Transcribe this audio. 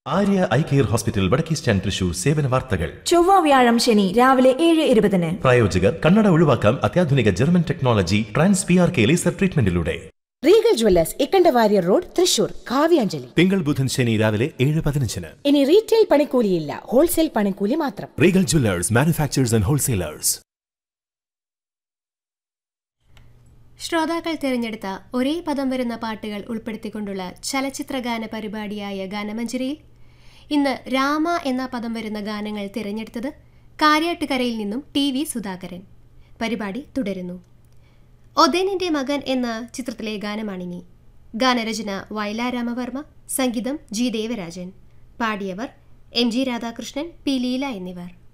Arya I care hospital വടക്കേ stand Thrissur സേവന വാർത്തകൾ ചൊവ്വ വ്യാഴം ശനി രാവിലെ ഏഴ് ഇരുപതിന് പ്രായോജകർ കണ്ണട ഒഴിവാക്കാം അത്യാധുനിക German technology trans P R K laser ട്രീറ്റ്മെന്റിലൂടെ Regal jewellers Ikkanda Warrier road Thrissur Kavyanjali തിങ്കൾ ബുധൻ ശനി രാവിലെ ഏഴ് പതിനഞ്ചിന് ഇനി റീറ്റെയിൽ പണിക്കൂലിയില്ല ഹോൾസെയിൽ പണിക്കൂലി മാത്രം Regal jewellers manufacturers and wholesalers ശ്രോതാക്കൾ തിരഞ്ഞെടുത്ത ഒരേ പദം വരുന്ന പാട്ടുകൾ ഉൾപ്പെടുത്തിക്കൊണ്ടുള്ള ചലച്ചിത്രഗാന പരിപാടിയായ ഗാനമഞ്ജരിയിൽ ഇന്ന് രാമ എന്ന പദം വരുന്ന ഗാനങ്ങൾ തിരഞ്ഞെടുത്തത് കാര്യാട്ടുകരയിൽ നിന്നും ടി വി സുധാകരൻ പരിപാടി തുടരുന്നു ഒതേനിന്റെ മകൻ എന്ന ചിത്രത്തിലെ ഗാനമാണിനി ഗാനരചന വയലാ രാമവർമ്മ സംഗീതം ജി ദേവരാജൻ പാടിയവർ M G Radhakrishnan P Leela എന്നിവർ